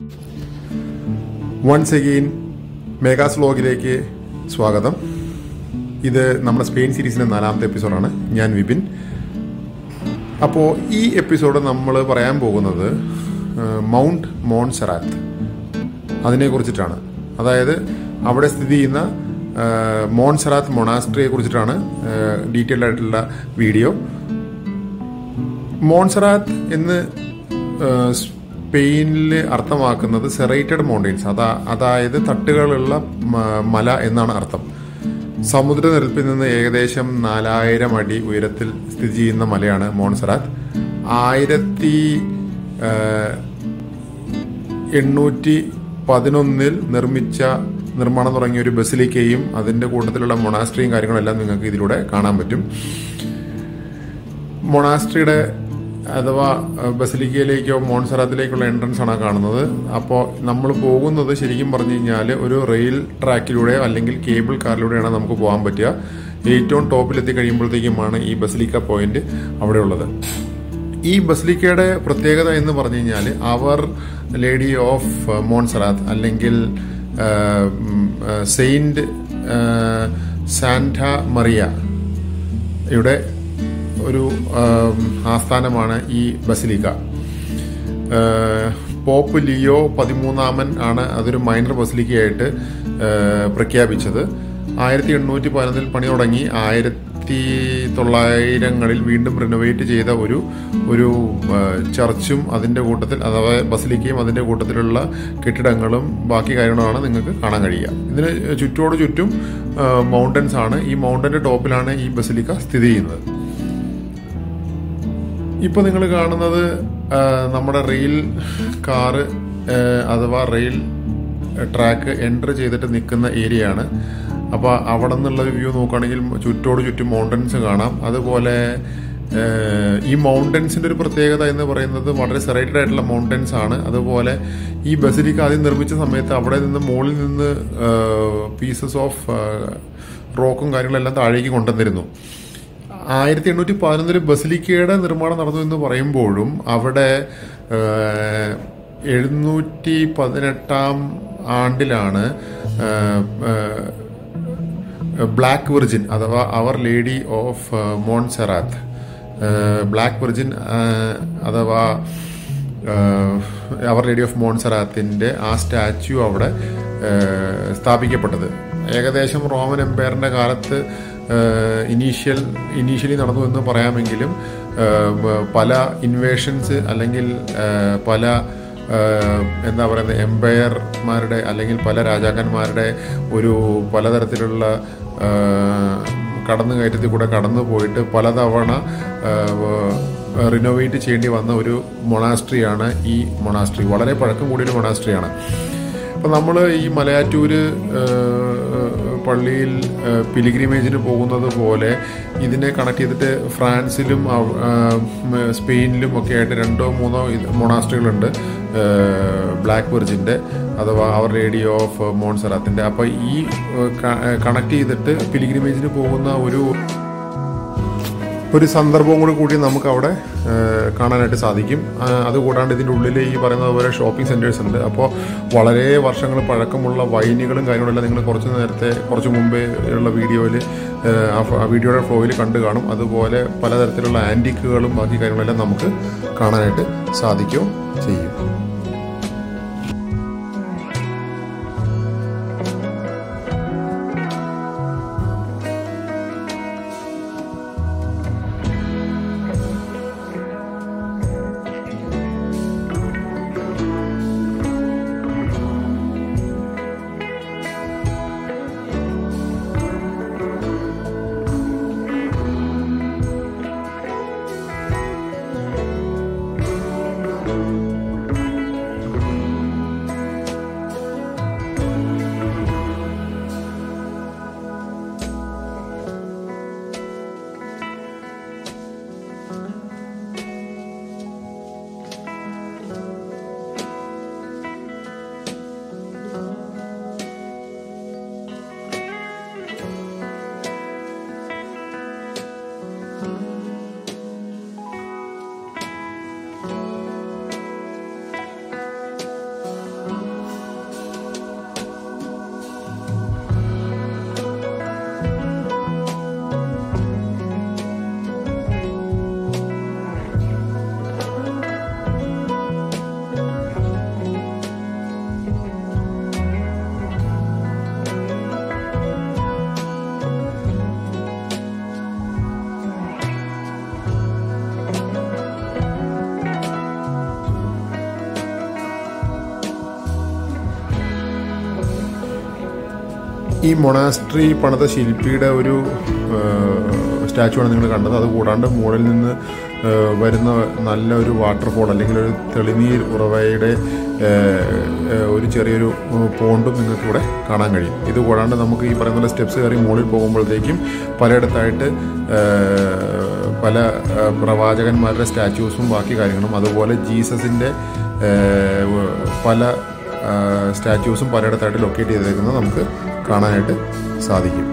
once again മെഗാസ് വ്ലോഗിലേക്ക് സ്വാഗതം ഇത് നമ്മുടെ സ്പെയിൻ സീരീസിൻ്റെ നാലാമത്തെ എപ്പിസോഡാണ് ഞാൻ വിപിൻ അപ്പോൾ ഈ എപ്പിസോഡ് നമ്മൾ പറയാൻ പോകുന്നത് മൗണ്ട് മോൺസെറാത്ത് അതിനെക്കുറിച്ചിട്ടാണ് അതായത് അവിടെ സ്ഥിതി ചെയ്യുന്ന മോൺസെറാത്ത് മൊണാസ്ട്രിയെ കുറിച്ചിട്ടാണ് ഡീറ്റെയിൽഡ് ആയിട്ടുള്ള വീഡിയോ മോൺസെറാത്ത് എന്ന് സ്പെയിനിൽ അർത്ഥമാക്കുന്നത് സെറേറ്റഡ് മൗണ്ടെയ്ൻസ് അതാ അതായത് തട്ടുകളുള്ള മ- മല എന്നാണ് അർത്ഥം സമുദ്രനിരപ്പിൽ നിന്ന് ഏകദേശം നാലായിരം അടി ഉയരത്തിൽ സ്ഥിതി ചെയ്യുന്ന മലയാണ് മോൺസെറാത്ത് ആയിരത്തി എണ്ണൂറ്റി പതിനൊന്നിൽ നിർമ്മിച്ച നിർമ്മാണം തുടങ്ങിയ ഒരു ബസിലിക്കയും അതിൻ്റെ കൂട്ടത്തിലുള്ള മൊണാസ്ട്രിയും കാര്യങ്ങളെല്ലാം നിങ്ങൾക്ക് ഇതിലൂടെ കാണാൻ പറ്റും മൊണാസ്ട്രിയുടെ അഥവാ അഹ്, ബസിലിക്കയിലേക്കോ മോൺസറാത്തിലേക്കുള്ള എൻട്രൻസ് ആണ് കാണുന്നത് അപ്പോൾ നമ്മൾ പോകുന്നത് ശരിക്കും പറഞ്ഞു കഴിഞ്ഞാൽ ഒരു റെയിൽ ട്രാക്കിലൂടെ അല്ലെങ്കിൽ കേബിൾ കാറിലൂടെയാണ് നമുക്ക് പോകാൻ പറ്റുക ഏറ്റവും ടോപ്പിലെത്തി കഴിയുമ്പോഴത്തേക്കുമാണ് ഈ ബസിലിക്ക പോയിന്റ് അവിടെ ഉള്ളത് ഈ ബസിലിക്കയുടെ പ്രത്യേകത എന്ന് പറഞ്ഞു കഴിഞ്ഞാൽ അവർ ലേഡി ഓഫ് മോൺസറാത്ത് അല്ലെങ്കിൽ സെയിന്റ് സാന്റ മറിയ യുടെ ഒരു ആം, ആസ്ഥാനമാണ് ഈ ബസിലിക്ക ഏഹ്, പോപ്പ് ലിയോ പതിമൂന്നാമൻ ആണ് അതൊരു മൈനർ ബസിലിക്കയായിട്ട് ഏഹ്, പ്രഖ്യാപിച്ചത് ആയിരത്തി എണ്ണൂറ്റി പതിനൊന്നിൽ പണി തുടങ്ങി ആയിരത്തി തൊള്ളായിരങ്ങളിൽ വീണ്ടും റിനോവേറ്റ് ചെയ്ത ഒരു ഒരു ഏഹ്, ചർച്ചും അതിൻ്റെ കൂട്ടത്തിൽ അഥവാ ബസിലിക്കയും അതിൻ്റെ കൂട്ടത്തിലുള്ള കെട്ടിടങ്ങളും ബാക്കി കാര്യങ്ങളുമാണ് നിങ്ങൾക്ക് കാണാൻ കഴിയുക ഇതിന് ചുറ്റോട് ചുറ്റും മൗണ്ടൻസ് ആണ് ഈ മൗണ്ടൻ്റെ ടോപ്പിലാണ് ഈ ബസിലിക്ക സ്ഥിതി ചെയ്യുന്നത് ഇപ്പോൾ നിങ്ങൾ കാണുന്നത് ആ, നമ്മുടെ റെയിൽ കാറ് ആ, അഥവാ റെയിൽ ട്രാക്ക് എൻ്റർ ചെയ്തിട്ട് നിൽക്കുന്ന ഏരിയ ആണ് അപ്പോൾ അവിടെ നിന്നുള്ള വ്യൂ നോക്കുകയാണെങ്കിൽ ചുറ്റോട് ചുറ്റും മൗണ്ടൻസ് കാണാം അതുപോലെ ആ, ഈ മൗണ്ടൻസിൻ്റെ ഒരു പ്രത്യേകത എന്ന് പറയുന്നത് വളരെ സെറേറ്റഡ് ആയിട്ടുള്ള മൗണ്ടൻസ് ആണ് അതുപോലെ ഈ ബസിലിക്ക ആദ്യം നിർമ്മിച്ച സമയത്ത് അവിടെ നിന്ന് മുകളിൽ നിന്ന് പീസസ് ഓഫ് റോക്കും കാര്യങ്ങളെല്ലാം താഴേക്ക് കൊണ്ടുവന്നിരുന്നു ആയിരത്തി എണ്ണൂറ്റി പതിനൊന്നില് ബസിലിക്കയുടെ നിർമ്മാണം നടന്നു എന്ന് പറയുമ്പോഴും അവിടെ ഏഹ്, എഴുന്നൂറ്റി പതിനെട്ടാം ആണ്ടിലാണ് ഏഹ്, ഏഹ്, ബ്ലാക്ക് വിർജിൻ അഥവാ our lady of Montserrat black virgin അഥവാ ഏഹ്, അവർ ലേഡി ഓഫ് മോൺസെറാത്തിൻ്റെ ആ സ്റ്റാച്യു അവിടെ ഏഹ്, സ്ഥാപിക്കപ്പെട്ടത് ഏകദേശം റോമൻ എംപയറിൻ്റെ കാലത്ത് ഇനീഷ്യൽ ഇനീഷ്യലി നടന്നു എന്ന് പറയാമെങ്കിലും ഏഹ്, പല ഇൻവേഷൻസ് അല്ലെങ്കിൽ ഏഹ്, പല ഏഹ്, എന്താ പറയുന്നത് എംപയർമാരുടെ അല്ലെങ്കിൽ പല രാജാക്കന്മാരുടെ ഒരു പലതരത്തിലുള്ള ഏഹ്, കടന്നുകയറ്റത്തിൽ കൂടെ കടന്നു പോയിട്ട് പലതവണ റിനോവേറ്റ് ചെയ്യേണ്ടി വന്ന ഒരു മൊണാസ്ട്രിയാണ് ഈ മൊണാസ്ട്രി വളരെ പഴക്കം കൂടിയൊരു മൊണാസ്ട്രിയാണ് അപ്പം നമ്മൾ ഈ മലയാറ്റൂര് ഏഹ്, പള്ളിയിൽ ഏഹ്, പിലിഗ്രിമേജിന് പോകുന്നത് പോലെ ഇതിനെ കണക്ട് ചെയ്തിട്ട് ഫ്രാൻസിലും അവ- ഏഹ്, സ്പെയിനിലും ഒക്കെ ആയിട്ട് രണ്ടോ മൂന്നോ ഇത് മൊണാസ്ട്രികളുണ്ട് ഏഹ്, ബ്ലാക്ക് വെർജിൻ്റെ അഥവാ അവർ ലേഡി ഓഫ് മോൺസറാത്തിൻ്റെ അപ്പോൾ ഈ കണക്ട് ചെയ്തിട്ട് പിലിഗ്രിമേജിന് പോകുന്ന ഒരു ഒരു സംദർഭവും കൂടി കൂടി നമുക്ക് അവിടെ ഏഹ്, കാണാനായിട്ട് സാധിക്കും ആ, അതുകൂടാണ്ട് ഇതിൻ്റെ ഉള്ളിൽ ഈ പറയുന്നത് പോലെ ഷോപ്പിംഗ് സെൻറ്റേഴ്സ് ഉണ്ട് അപ്പോൾ വളരെ വർഷങ്ങൾ പഴക്കമുള്ള വൈനുകളും കാര്യങ്ങളെല്ലാം നിങ്ങൾ കുറച്ച് നേരത്തെ കുറച്ച് മുമ്പേ ഉള്ള വീഡിയോയിൽ ആ വീഡിയോയുടെ ഫ്ലോയിൽ കണ്ടു കാണും അതുപോലെ പലതരത്തിലുള്ള ആൻറ്റിക്കുകളും ബാക്കി കാര്യങ്ങളെല്ലാം നമുക്ക് കാണാനായിട്ട് സാധിക്കുകയും ചെയ്യും ഈ മൊണാസ്ട്രി പണിത ശില്പിയുടെ ഒരു സ്റ്റാച്ചു ആണ് നിങ്ങൾ കണ്ടത് അത് കൂടാണ്ട് മുകളിൽ നിന്ന് ആ, വരുന്ന നല്ല ഒരു വാട്ടർഫോൾ അല്ലെങ്കിൽ ഒരു തെളിനീർ ഉറവയുടെ ആ, ആ, ഒരു ചെറിയൊരു പോണ്ടും നിങ്ങൾക്ക് ഇവിടെ കാണാൻ കഴിയും ഇത് കൂടാണ്ട് നമുക്ക് ഈ പറയുന്ന പോലെ സ്റ്റെപ്സ് കയറി മുകളിൽ പോകുമ്പോഴത്തേക്കും പലയിടത്തായിട്ട് ആ, പല ആ, പ്രവാചകന്മാരുടെ സ്റ്റാച്യൂസും ബാക്കി കാര്യങ്ങളും അതുപോലെ ജീസസിൻ്റെ പല സ്റ്റാച്യൂസും പലയിടത്തായിട്ട് ലൊക്കേറ്റ് ചെയ്തേക്കുന്നത് നമുക്ക് കാണാനായിട്ട് സാധിക്കും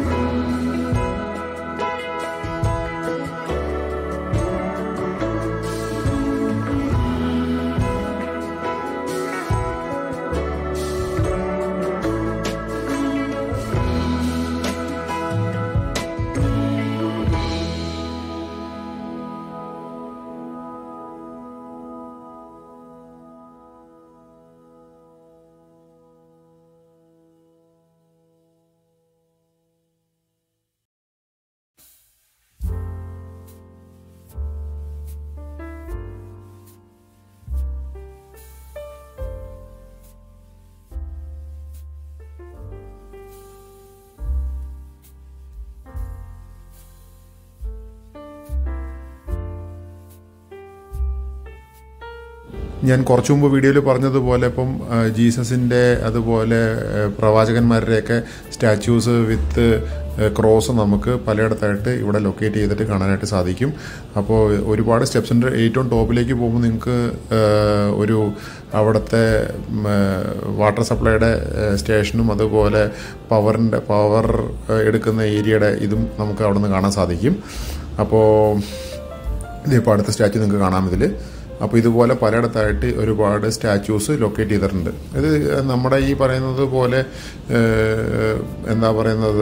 ഞാൻ കുറച്ചു മുമ്പ് വീഡിയോയിൽ പറഞ്ഞതുപോലെ ഇപ്പം ആ, ജീസസിൻ്റെ അതുപോലെ ആ, പ്രവാചകന്മാരുടെയൊക്കെ സ്റ്റാച്യൂസ് വിത്ത് ക്രോസ് നമുക്ക് പലയിടത്തായിട്ട് ഇവിടെ ലൊക്കേറ്റ് ചെയ്തിട്ട് കാണാനായിട്ട് സാധിക്കും അപ്പോൾ ഒരുപാട് സ്റ്റെപ്സിൻ്റെ ഏറ്റവും ടോപ്പിലേക്ക് പോകുമ്പോൾ നിങ്ങൾക്ക് ആ, ഒരു അവിടുത്തെ ഉം, ആ, വാട്ടർ സപ്ലൈയുടെ ആ, സ്റ്റേഷനും അതുപോലെ പവറിൻ്റെ പവർ ആ, എടുക്കുന്ന ഏരിയയുടെ ഇതും നമുക്ക് അവിടെ നിന്ന് കാണാൻ സാധിക്കും അപ്പോൾ ഇതിപ്പോൾ അടുത്ത സ്റ്റാച്ചു നിങ്ങൾക്ക് കാണാം ഇതിൽ അപ്പോൾ ഇതുപോലെ പലയിടത്തായിട്ട് ഒരുപാട് സ്റ്റാച്യൂസ് ലൊക്കേറ്റ് ചെയ്തിട്ടുണ്ട് ഇത് നമ്മുടെ ഈ പറയുന്നത് പോലെ ഏഹ്, എന്താ പറയുന്നത്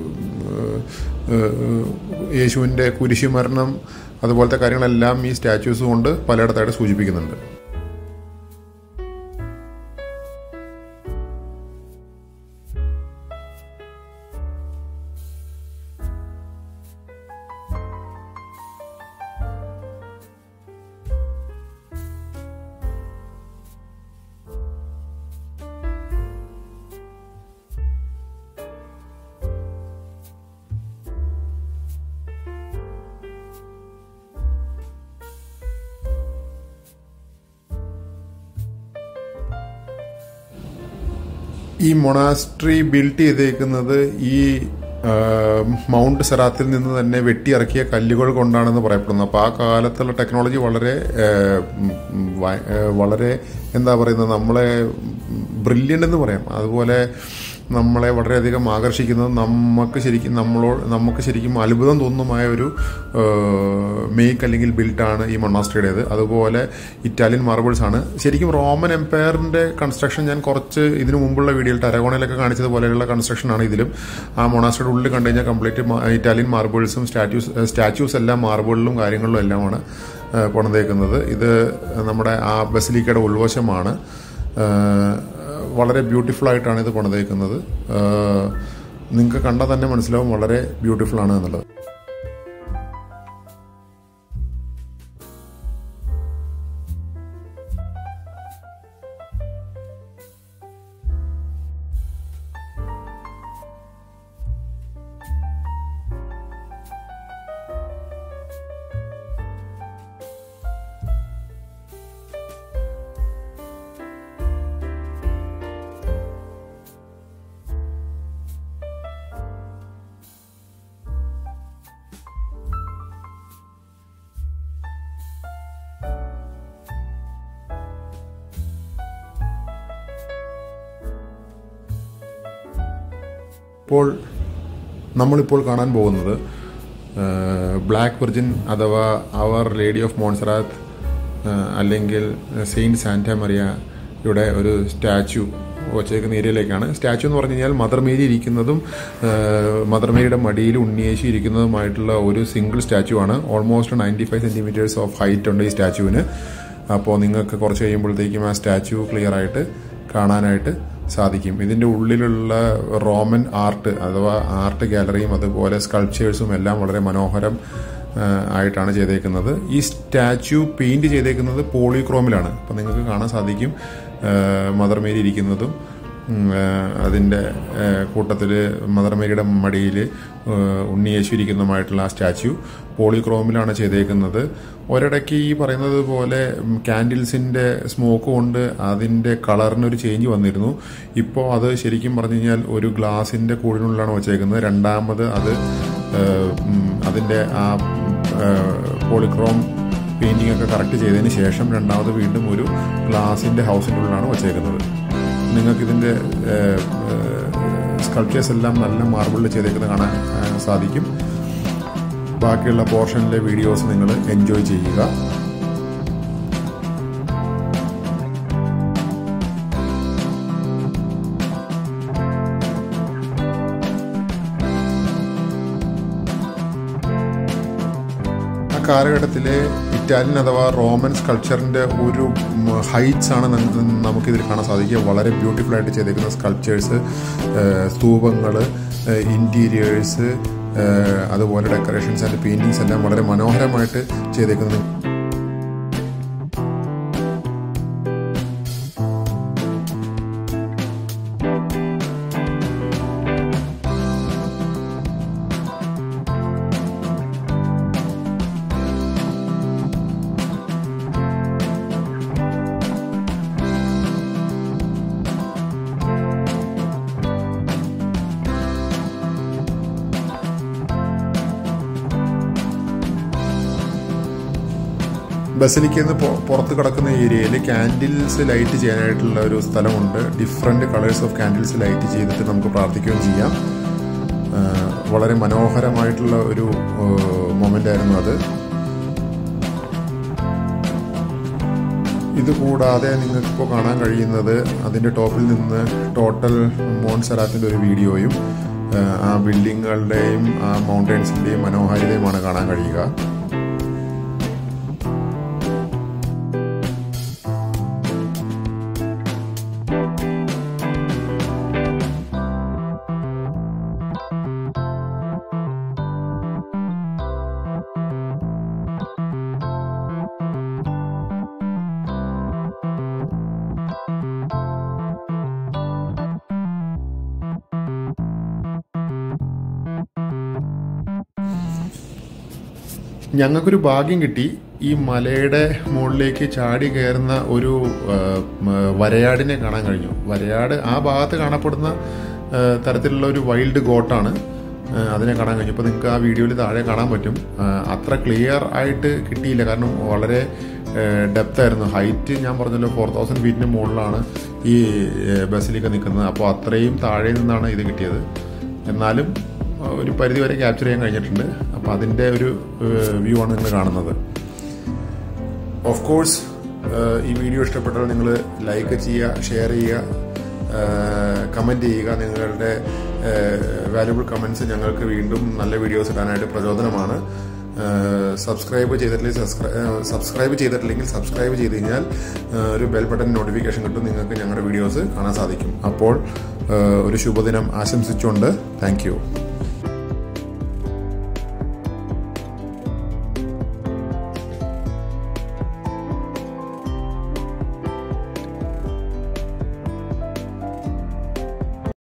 ഏഹ്, യേശുവിൻ്റെ കുരിശുമരണം അതുപോലത്തെ കാര്യങ്ങളെല്ലാം ഈ സ്റ്റാച്യൂസ് കൊണ്ട് പലയിടത്തായിട്ട് സൂചിപ്പിക്കുന്നുണ്ട് ഈ മൊണാസ്ട്രി ബിൽഡ് ചെയ്തേക്കുന്നത് ഈ ആ, മൗണ്ട് സെറാത്തിൽ നിന്ന് തന്നെ വെട്ടിയിറക്കിയ കല്ലുകൾ കൊണ്ടാണെന്ന് പറയപ്പെടുന്നു അപ്പോൾ ആ കാലത്തുള്ള ടെക്നോളജി വളരെ ആ, ഉം, ഉം, വ- ആ, വളരെ എന്താ പറയുന്നത് നമ്മളെ ബ്രില്യൻ്റ് എന്ന് പറയാം അതുപോലെ നമ്മളെ വളരെയധികം ആകർഷിക്കുന്നത് നമുക്ക് ശരിക്കും നമ്മളോട് നമുക്ക് ശരിക്കും അത്ഭുതം തോന്നുമായ ഒരു മേക്ക് അല്ലെങ്കിൽ ബിൽട്ടാണ് ഈ മൊണാസ്ട്രിയുടേത് അതുപോലെ ഇറ്റാലിയൻ മാർബിൾസ് ആണ് ശരിക്കും റോമൻ എംപയറിന്റെ കൺസ്ട്രക്ഷൻ ഞാൻ കുറച്ച് ഇതിനു മുമ്പുള്ള വീഡിയോയിൽ ടരഗോണയിലൊക്കെ കാണിച്ചതുപോലെയുള്ള കൺസ്ട്രക്ഷൻ ആണ് ഇതിലും ആ മൊണാസ്ട്രിയുടെ ഉള്ളിൽ കണ്ടു കഴിഞ്ഞാൽ കംപ്ലീറ്റ് ഇറ്റാലിയൻ മാർബിൾസും സ്റ്റാറ്റ്യൂസ് സ്റ്റാച്യൂസ് എല്ലാം മാർബിളിലും കാര്യങ്ങളിലും എല്ലാമാണ് ആ, പണിതേക്കുന്നത് ഇത് നമ്മുടെ ആ ബസിലിക്കയുടെ ഉൾവശമാണ് ആ, വളരെ ബ്യൂട്ടിഫുൾ ആയിട്ടാണ് ഇത് പണിതേക്കുന്നത് നിങ്ങൾക്ക് കണ്ടാൽ തന്നെ മനസ്സിലാവും വളരെ ബ്യൂട്ടിഫുൾ ആണ് എന്നുള്ളത് ഇപ്പോൾ നമ്മളിപ്പോൾ കാണാൻ പോകുന്നത് ബ്ലാക്ക് വെർജിൻ അഥവാ അവർ ലേഡി ഓഫ് മോൺസറാത്ത് അല്ലെങ്കിൽ സെയിൻറ്റ് സാന്റ മറിയയുടെ ഒരു സ്റ്റാച്ചു വച്ചേക്കുന്ന ഏരിയയിലേക്കാണ് സ്റ്റാച്ചു എന്ന് പറഞ്ഞു കഴിഞ്ഞാൽ മദർ മേരി ഇരിക്കുന്നതും മദർ മേരിയുടെ മടിയിൽ ഉണ്ണിയേശി ഇരിക്കുന്നതുമായിട്ടുള്ള ഒരു സിംഗിൾ സ്റ്റാച്ചു ആണ് almost ninety five centimetres of height ഉണ്ട് ഈ സ്റ്റാച്ചുവിന് അപ്പോൾ നിങ്ങൾക്ക് കുറച്ച് കഴിയുമ്പോഴത്തേക്കും ആ സ്റ്റാച്ചു ക്ലിയർ ആയിട്ട് കാണാനായിട്ട് സാധിക്കും ഇതിൻ്റെ ഉള്ളിലുള്ള റോമൻ ആർട്ട് അഥവാ ആർട്ട് ഗാലറിയും അതുപോലെ സ്കൾപ്ചേഴ്സും എല്ലാം വളരെ മനോഹരം ആ, ആയിട്ടാണ് ചെയ്തേക്കുന്നത് ഈ സ്റ്റാച്യു പെയിന്റ് ചെയ്തേക്കുന്നത് പോളിക്രോമിലാണ് അപ്പം നിങ്ങൾക്ക് കാണാൻ സാധിക്കും ആ, മദർ മേരി ഇരിക്കുന്നതും അതിൻ്റെ കൂട്ടത്തിൽ മദർ മേരിയുടെ മടിയിൽ ഉണ്ണിയേശു ഇരിക്കുന്നതുമായിട്ടുള്ള ആ സ്റ്റാച്യു പോളിക്രോമിലാണ് ചെയ്തേക്കുന്നത് ഒരിടയ്ക്ക് ഈ പറയുന്നത് പോലെ ക്യാൻഡിൽസിൻ്റെ സ്മോക്ക് കൊണ്ട് അതിൻ്റെ കളറിനൊരു ചേഞ്ച് വന്നിരുന്നു ഇപ്പോൾ അത് ശരിക്കും പറഞ്ഞു കഴിഞ്ഞാൽ ഒരു ഗ്ലാസിൻ്റെ കൂടിനുള്ളിലാണ് വെച്ചേക്കുന്നത് രണ്ടാമത് അത് അതിൻ്റെ ആ പോളിക്രോം പെയിൻറ്റിംഗ് ഒക്കെ കറക്റ്റ് ചെയ്തതിന് ശേഷം രണ്ടാമത് വീണ്ടും ഒരു ഗ്ലാസിൻ്റെ ഹൗസിൻ്റെ ഉള്ളിലാണ് വെച്ചേക്കുന്നത് നിങ്ങൾക്കിതിൻ്റെ സ്കൾപ്ചേഴ്സ് എല്ലാം നല്ല മാർബിളിൽ ചെയ്തേക്കുന്നത് കാണാൻ സാധിക്കും ബാക്കിയുള്ള പോർഷനിലെ വീഡിയോസ് നിങ്ങൾ എൻജോയ് ചെയ്യുക ആ കാലഘട്ടത്തിലെ ഇറ്റാലിയൻ അഥവാ റോമൻ സ്കൾപ്ചറിൻ്റെ ഒരു ഹൈറ്റ്സ് ആണ് നമുക്കിതിൽ കാണാൻ സാധിക്കുക വളരെ ബ്യൂട്ടിഫുൾ ആയിട്ട് ചെയ്തേക്കുന്ന സ്കൾപ്ചേഴ്സ് സ്തൂപങ്ങൾ ഇൻറ്റീരിയേഴ്സ് അതുപോലെ ഡെക്കറേഷൻസ് ആൻഡ് പെയിൻറ്റിങ്സ് എല്ലാം വളരെ മനോഹരമായിട്ട് ചെയ്തേക്കുന്നത് ബസലിക്ക് നിന്ന് പുറത്ത് കിടക്കുന്ന ഏരിയയിൽ ക്യാൻഡിൽസ് ലൈറ്റ് ചെയ്യാനായിട്ടുള്ള ഒരു സ്ഥലമുണ്ട് different colours of candles light ചെയ്തിട്ട് നമുക്ക് പ്രാർത്ഥിക്കുകയും ചെയ്യാം വളരെ മനോഹരമായിട്ടുള്ള ഒരു മൊമെൻ്റ് ആയിരുന്നു അത് ഇത് കൂടാതെ നിങ്ങൾക്കിപ്പോൾ കാണാൻ കഴിയുന്നത് അതിൻ്റെ ടോപ്പിൽ നിന്ന് ടോട്ടൽ മോൺസെറാത്തിൻ്റെ ഒരു വീഡിയോയും ആ ബിൽഡിങ്ങുകളുടെയും ആ മൗണ്ടൻസിൻ്റെയും മനോഹാരിതയുമാണ് കാണാൻ കഴിയുക ഞങ്ങൾക്കൊരു ഭാഗ്യം കിട്ടി ഈ മലയുടെ മുകളിലേക്ക് ചാടി കയറുന്ന ഒരു വരയാടിനെ കാണാൻ കഴിഞ്ഞു വരയാട് ആ ഭാഗത്ത് കാണപ്പെടുന്ന തരത്തിലുള്ള ഒരു വൈൽഡ് ഗോട്ടാണ് അതിനെ കാണാൻ കഴിഞ്ഞു ഇപ്പോൾ നിങ്ങൾക്ക് ആ വീഡിയോയിൽ താഴെ കാണാൻ പറ്റും അത്ര ക്ലിയർ ആയിട്ട് കിട്ടിയില്ല കാരണം വളരെ ഡെപ്ത് ആയിരുന്നു ഹൈറ്റ് ഞാൻ പറഞ്ഞല്ലോ ഫോർ തൗസൻഡ് ഫീറ്റിന് മുകളിലാണ് ഈ ബസ്സിലേക്ക് നിൽക്കുന്നത് അപ്പോൾ അത്രയും താഴെ നിന്നാണ് ഇത് കിട്ടിയത് എന്നാലും ഒരു പരിധി വരെ ക്യാപ്ചർ ചെയ്യാൻ കഴിഞ്ഞിട്ടുണ്ട് അപ്പോൾ അതിൻ്റെ ഒരു വ്യൂ ആണ് നിങ്ങൾ കാണുന്നത് ഓഫ് കോഴ്സ് ഈ വീഡിയോ ഇഷ്ടപ്പെട്ടാൽ നിങ്ങൾ ലൈക്ക് ചെയ്യുക ഷെയർ ചെയ്യുക കമൻറ്റ് ചെയ്യുക നിങ്ങളുടെ വാല്യുബിൾ കമൻസ് ഞങ്ങൾക്ക് വീണ്ടും നല്ല വീഡിയോസ് ഇടാനായിട്ട് പ്രചോദനമാണ് സബ്സ്ക്രൈബ് ചെയ്തിട്ടില്ലെങ്കിൽ സബ്സ്ക്രൈബ് ചെയ്തിട്ടില്ലെങ്കിൽ സബ്സ്ക്രൈബ് ചെയ്ത് കഴിഞ്ഞാൽ ഒരു ബെൽ ബട്ടൺ നോട്ടിഫിക്കേഷൻ കിട്ടും നിങ്ങൾക്ക് ഞങ്ങളുടെ വീഡിയോസ് കാണാൻ സാധിക്കും അപ്പോൾ ഒരു ശുഭദിനം ആശംസിച്ചുകൊണ്ട് താങ്ക്